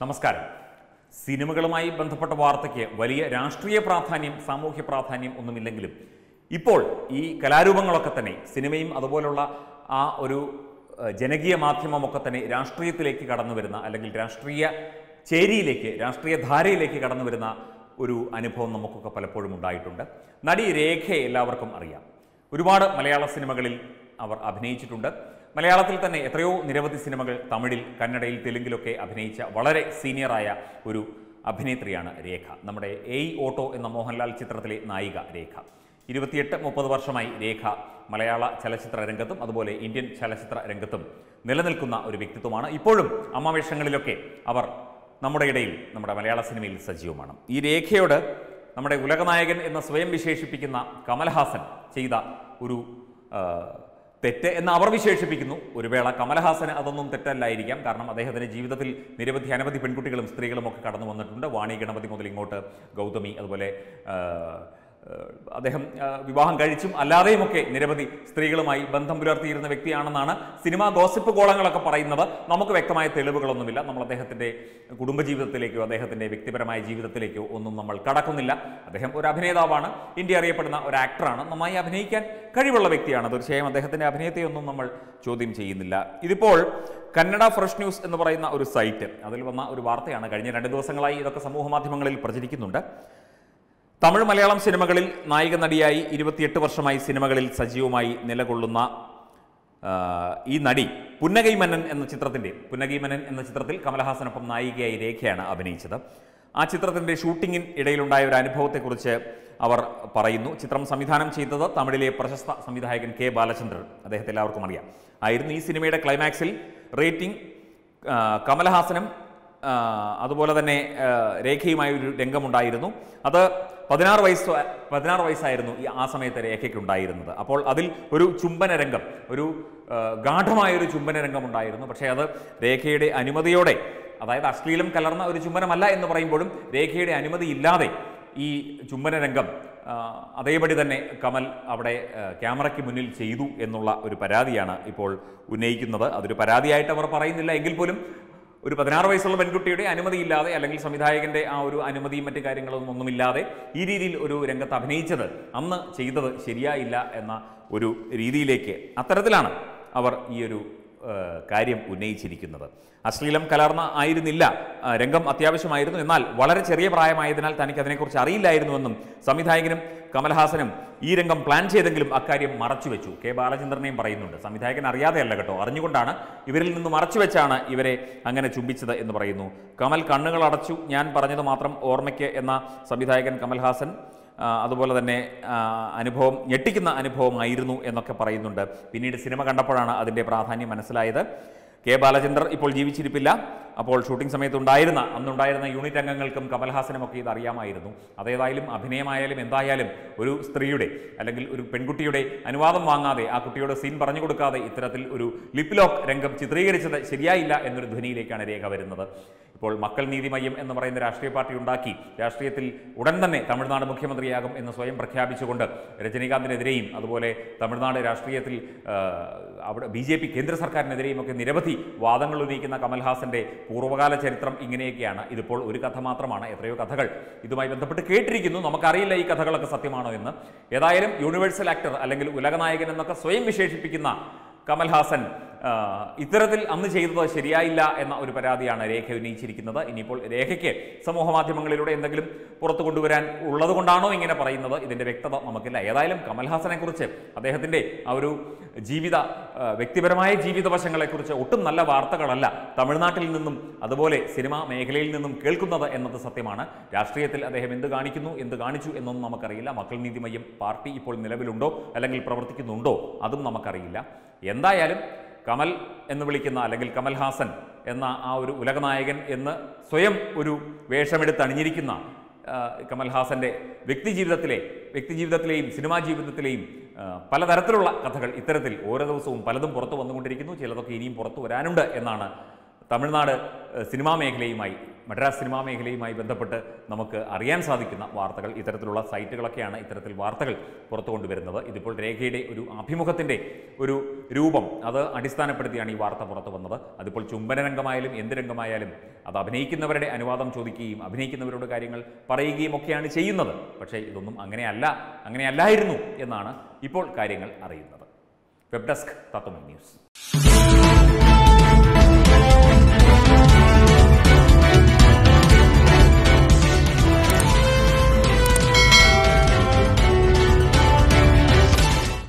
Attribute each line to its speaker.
Speaker 1: നമസ്കാരം സിനിമകളുമായി ബന്ധപ്പെട്ട വാർത്തയ്ക്ക് വലിയ രാഷ്ട്രീയ പ്രാധാന്യം സാമൂഹ്യ പ്രാധാന്യം ഒന്നുമില്ലെങ്കിലും ഇപ്പോൾ ഈ കലാരൂപങ്ങളൊക്കെ തന്നെ സിനിമയും അതുപോലുള്ള ആ ഒരു ഏഹ്, ജനകീയ മാധ്യമമൊക്കെ തന്നെ രാഷ്ട്രീയത്തിലേക്ക് കടന്നു വരുന്ന അല്ലെങ്കിൽ രാഷ്ട്രീയ ചേരിയിലേക്ക് രാഷ്ട്രീയ ധാരയിലേക്ക് കടന്നു വരുന്ന ഒരു അനുഭവം നമുക്കൊക്കെ പലപ്പോഴും ഉണ്ടായിട്ടുണ്ട് നടി രേഖയെ എല്ലാവർക്കും അറിയാം ഒരുപാട് മലയാള സിനിമകളിൽ അവർ അഭിനയിച്ചിട്ടുണ്ട് മലയാളത്തിൽ തന്നെ എത്രയോ നിരവധി സിനിമകൾ തമിഴിൽ കന്നഡയിൽ തെലുങ്കിലൊക്കെ അഭിനയിച്ച വളരെ സീനിയറായ ഒരു അഭിനേത്രിയാണ് രേഖ നമ്മുടെ എയ് ഓട്ടോ എന്ന മോഹൻലാൽ ചിത്രത്തിലെ നായിക രേഖ ഇരുപത്തിയെട്ട് മുപ്പത് വർഷമായി രേഖ മലയാള ചലച്ചിത്ര രംഗത്തും അതുപോലെ ഇന്ത്യൻ ചലച്ചിത്ര രംഗത്തും നിലനിൽക്കുന്ന ഒരു വ്യക്തിത്വമാണ് ഇപ്പോഴും അമ്മാവേഷങ്ങളിലൊക്കെ അവർ നമ്മുടെ ഇടയിൽ നമ്മുടെ മലയാള സിനിമയിൽ സജീവമാണ് ഈ രേഖയോട് നമ്മുടെ ഉലകനായകൻ എന്ന് സ്വയം വിശേഷിപ്പിക്കുന്ന കമൽഹാസൻ ചെയ്ത ഒരു ആ, തെറ്റ് എന്ന് അവർ വിശേഷിപ്പിക്കുന്നു ഒരു വേള കമൽഹാസന് അതൊന്നും തെറ്റല്ലായിരിക്കാം കാരണം അദ്ദേഹത്തിന്റെ ജീവിതത്തിൽ നിരവധി അനവധി പെൺകുട്ടികളും സ്ത്രീകളും ഒക്കെ കടന്നു വന്നിട്ടുണ്ട് വാണി ഗണപതി മുതൽ ഇങ്ങോട്ട് ഗൗതമി അതുപോലെ ആ, ആ, അദ്ദേഹം ആ, വിവാഹം കഴിച്ചും അല്ലാതെയുമൊക്കെ നിരവധി സ്ത്രീകളുമായി ബന്ധം പുലർത്തിയിരുന്ന വ്യക്തിയാണെന്നാണ് സിനിമാ ഗോസിപ്പ് കോളങ്ങളൊക്കെ പറയുന്നത് നമുക്ക് വ്യക്തമായ തെളിവുകളൊന്നുമില്ല നമ്മൾ അദ്ദേഹത്തിന്റെ കുടുംബജീവിതത്തിലേക്കോ അദ്ദേഹത്തിന്റെ വ്യക്തിപരമായ ജീവിതത്തിലേക്കോ ഒന്നും നമ്മൾ കടക്കുന്നില്ല അദ്ദേഹം ഒരു അഭിനേതാവാണ് ഇന്ത്യ അറിയപ്പെടുന്ന ഒരു ആക്ടറാണ് നന്നായി അഭിനയിക്കാൻ കഴിവുള്ള വ്യക്തിയാണ് തീർച്ചയായും അദ്ദേഹത്തിന്റെ അഭിനയത്തെയൊന്നും നമ്മൾ ചോദ്യം ചെയ്യുന്നില്ല ഇതിപ്പോൾ കന്നഡ ഫ്രഷ് ന്യൂസ് എന്ന് പറയുന്ന ഒരു സൈറ്റ് അതിൽ വന്ന ഒരു വാർത്തയാണ് കഴിഞ്ഞ രണ്ട് ദിവസങ്ങളായി ഇതൊക്കെ സമൂഹ മാധ്യമങ്ങളിൽ പ്രചരിക്കുന്നുണ്ട് തമിഴ് മലയാളം സിനിമകളിൽ നായിക നടിയായി ഇരുപത്തിയെട്ട് വർഷമായി സിനിമകളിൽ സജീവമായി നിലകൊള്ളുന്ന ആ, ഈ നടി പുന്നകൈ മന്നൻ എന്ന ചിത്രത്തിന്റെ പുന്നകൈ മന്നൻ എന്ന ചിത്രത്തിൽ കമലഹാസനൊപ്പം നായികയായി രേഖയാണ് അഭിനയിച്ചത് ആ ചിത്രത്തിന്റെ ഷൂട്ടിങ്ങിൻ ഇടയിലുണ്ടായ ഒരു അനുഭവത്തെക്കുറിച്ച് അവർ പറയുന്നു ചിത്രം സംവിധാനം ചെയ്തത് തമിഴിലെ പ്രശസ്ത സംവിധായകൻ കെ ബാലചന്ദ്രൻ അദ്ദേഹത്തെ എല്ലാവർക്കും അറിയാം ആയിരുന്നു ഈ സിനിമയുടെ ക്ലൈമാക്സിൽ റേറ്റിംഗ് ആ, കമലഹാസനും ആ, അതുപോലെ തന്നെ ആ, രേഖയുമായ ഒരു രംഗമുണ്ടായിരുന്നു അത് പതിനാറ് വയസ്സ് പതിനാറ് വയസ്സായിരുന്നു ഈ ആ സമയത്ത് രേഖയ്ക്ക് ഉണ്ടായിരുന്നത് അപ്പോൾ അതിൽ ഒരു ചുംബന രംഗം ഒരു ആ, ഗാഠമായ ഒരു ചുംബന രംഗം ഉണ്ടായിരുന്നു പക്ഷേ അത് രേഖയുടെ അനുമതിയോടെ അതായത് അശ്ലീലം കലർന്ന ഒരു ചുംബനമല്ല എന്ന് പറയുമ്പോഴും രേഖയുടെ അനുമതി ഇല്ലാതെ ഈ ചുംബന രംഗം ആ, അതേപടി തന്നെ കമൽ അവിടെ ആ, ക്യാമറയ്ക്ക് മുന്നിൽ ചെയ്തു എന്നുള്ള ഒരു പരാതിയാണ് ഇപ്പോൾ ഉന്നയിക്കുന്നത് അതൊരു പരാതിയായിട്ട് അവർ പറയുന്നില്ല എങ്കിൽ പോലും ഒരു പതിനാറ് വയസ്സുള്ള പെൺകുട്ടിയുടെ അനുമതിയില്ലാതെ അല്ലെങ്കിൽ സംവിധായകന്റെ ആ ഒരു അനുമതിയും മറ്റു കാര്യങ്ങളൊന്നും ഒന്നുമില്ലാതെ ഈ രീതിയിൽ ഒരു രംഗത്ത് അഭിനയിച്ചത് അന്ന് ചെയ്തത് ശരിയായില്ല എന്ന ഒരു രീതിയിലേക്ക് അത്തരത്തിലാണ് അവർ ഈ ഒരു ഏഹ്, കാര്യം ഉന്നയിച്ചിരിക്കുന്നത് അശ്ലീലം കലർന്ന ആയിരുന്നില്ല ആ, രംഗം അത്യാവശ്യമായിരുന്നു എന്നാൽ വളരെ ചെറിയ പ്രായമായതിനാൽ തനിക്ക് അതിനെക്കുറിച്ച് അറിയില്ലായിരുന്നുവെന്നും സംവിധായകനും കമൽഹാസനും ഈ രംഗം പ്ലാൻ ചെയ്തെങ്കിലും അക്കാര്യം മറച്ചുവെച്ചു കെ ബാലചന്ദ്രനെയും പറയുന്നുണ്ട് സംവിധായകൻ അറിയാതെയല്ല കേട്ടോ അറിഞ്ഞുകൊണ്ടാണ് ഇവരിൽ നിന്ന് മറച്ചുവെച്ചാണ് ഇവരെ അങ്ങനെ ചുംബിച്ചത് എന്ന് പറയുന്നു കമൽ കണ്ണുകൾ അടച്ചു ഞാൻ പറഞ്ഞത് മാത്രം ഓർമ്മയ്ക്ക് എന്ന സംവിധായകൻ കമൽഹാസൻ ആ, അതുപോലെ തന്നെ ആ, അനുഭവം ഞെട്ടിക്കുന്ന അനുഭവമായിരുന്നു എന്നൊക്കെ പറയുന്നുണ്ട് പിന്നീട് സിനിമ കണ്ടപ്പോഴാണ് അതിൻ്റെ പ്രാധാന്യം മനസ്സിലായത് കെ ബാലചന്ദ്രൻ ഇപ്പോൾ ജീവിച്ചിരിപ്പില്ല അപ്പോൾ ഷൂട്ടിംഗ് സമയത്ത് ഉണ്ടായിരുന്ന അന്നുണ്ടായിരുന്ന യൂണിറ്റ് അംഗങ്ങൾക്കും കമൽഹാസനും ഒക്കെ ഇത് അറിയാമായിരുന്നു അതേതായാലും അഭിനയമായാലും എന്തായാലും ഒരു സ്ത്രീയുടെ അല്ലെങ്കിൽ ഒരു പെൺകുട്ടിയുടെ അനുവാദം വാങ്ങാതെ ആ കുട്ടിയോട് സീൻ പറഞ്ഞു കൊടുക്കാതെ ഇത്തരത്തിൽ ഒരു ലിപ് ലോക്ക് രംഗം ചിത്രീകരിച്ചത് ശരിയായില്ല എന്നൊരു ധ്വനിയിലേക്കാണ് രേഖ വരുന്നത് ഇപ്പോൾ മക്കൾ നീതി മയ്യം എന്ന് പറയുന്ന രാഷ്ട്രീയ പാർട്ടി ഉണ്ടാക്കി രാഷ്ട്രീയത്തിൽ ഉടൻ തന്നെ തമിഴ്നാട് മുഖ്യമന്ത്രിയാകും എന്ന് സ്വയം പ്രഖ്യാപിച്ചുകൊണ്ട് രജനീകാന്തിനെതിരെയും അതുപോലെ തമിഴ്നാട് രാഷ്ട്രീയത്തിൽ ആ, അവിടെ ബി ജെ പി കേന്ദ്ര സർക്കാരിനെതിരെയും ഒക്കെ നിരവധി വാദങ്ങൾ ഉന്നയിക്കുന്ന കമൽഹാസന്റെ പൂർവ്വകാല ചരിത്രം ഇങ്ങനെയൊക്കെയാണ് ഇതിപ്പോൾ ഒരു കഥ മാത്രമാണ് എത്രയോ കഥകൾ ഇതുമായി ബന്ധപ്പെട്ട് കേട്ടിരിക്കുന്നു നമുക്കറിയില്ല ഈ കഥകളൊക്കെ സത്യമാണോ എന്ന് ഏതായാലും യൂണിവേഴ്സൽ ആക്ടർ അല്ലെങ്കിൽ ഉലകനായകൻ എന്നൊക്കെ സ്വയം വിശേഷിപ്പിക്കുന്ന കമൽഹാസൻ ആ, ഇത്തരത്തിൽ അന്ന് ചെയ്തത് ശരിയായില്ല എന്ന ഒരു പരാതിയാണ് രേഖ ഉന്നയിച്ചിരിക്കുന്നത് ഇനിയിപ്പോൾ രേഖയ്ക്ക് സമൂഹ മാധ്യമങ്ങളിലൂടെ എന്തെങ്കിലും പുറത്തു കൊണ്ടുവരാൻ ഉള്ളത് കൊണ്ടാണോ ഇങ്ങനെ പറയുന്നത് ഇതിന്റെ വ്യക്തത നമുക്കില്ല ഏതായാലും കമൽഹാസനെ കുറിച്ച് അദ്ദേഹത്തിന്റെ ആ ഒരു ജീവിത ആ, വ്യക്തിപരമായ ജീവിത വശങ്ങളെക്കുറിച്ച് ഒട്ടും നല്ല വാർത്തകളല്ല തമിഴ്നാട്ടിൽ നിന്നും അതുപോലെ സിനിമാ മേഖലയിൽ നിന്നും കേൾക്കുന്നത് എന്നത് സത്യമാണ് രാഷ്ട്രീയത്തിൽ അദ്ദേഹം എന്ത് കാണിക്കുന്നു എന്ത് കാണിച്ചു എന്നൊന്നും നമുക്കറിയില്ല മക്കൾ നീതി മയ്യം പാർട്ടി ഇപ്പോൾ നിലവിലുണ്ടോ അല്ലെങ്കിൽ പ്രവർത്തിക്കുന്നുണ്ടോ അതും നമുക്കറിയില്ല എന്തായാലും കമൽ എന്ന് വിളിക്കുന്ന അല്ലെങ്കിൽ കമൽഹാസൻ എന്ന ആ ഒരു ഉലകനായകൻ എന്ന് സ്വയം ഒരു വേഷമെടുത്ത് അണിഞ്ഞിരിക്കുന്ന ആ, കമൽഹാസന്റെ വ്യക്തിജീവിതത്തിലെ വ്യക്തിജീവിതത്തിലെയും സിനിമാ ജീവിതത്തിലെയും ആ, പലതരത്തിലുള്ള കഥകൾ ഇത്തരത്തിൽ ഓരോ ദിവസവും പലതും പുറത്തു വന്നുകൊണ്ടിരിക്കുന്നു ചിലതൊക്കെ ഇനിയും പുറത്തു വരാനുണ്ട് എന്നാണ് തമിഴ്നാട് ഏഹ്, സിനിമാ മേഖലയുമായി മദ്രാസ് സിനിമാ മേഖലയുമായി ബന്ധപ്പെട്ട് നമുക്ക് അറിയാൻ സാധിക്കുന്ന വാർത്തകൾ ഇത്തരത്തിലുള്ള സൈറ്റുകളൊക്കെയാണ് ഇത്തരത്തിൽ വാർത്തകൾ പുറത്തു കൊണ്ടുവരുന്നത് ഇതിപ്പോൾ രേഖയുടെ ഒരു അഭിമുഖത്തിൻ്റെ ഒരു രൂപം അത് അടിസ്ഥാനപ്പെടുത്തിയാണ് ഈ വാർത്ത പുറത്തു വന്നത് അതിപ്പോൾ ചുംബന രംഗമായാലും എന്ത് രംഗമായാലും അത് അഭിനയിക്കുന്നവരുടെ അനുവാദം ചോദിക്കുകയും അഭിനയിക്കുന്നവരോട് കാര്യങ്ങൾ പറയുകയും ഒക്കെയാണ് ചെയ്യുന്നത് പക്ഷേ ഇതൊന്നും അങ്ങനെയല്ല അങ്ങനെയല്ലായിരുന്നു എന്നാണ് ഇപ്പോൾ കാര്യങ്ങൾ അറിയുന്നത് വെബ് ഡെസ്ക് തത്വമി ന്യൂസ്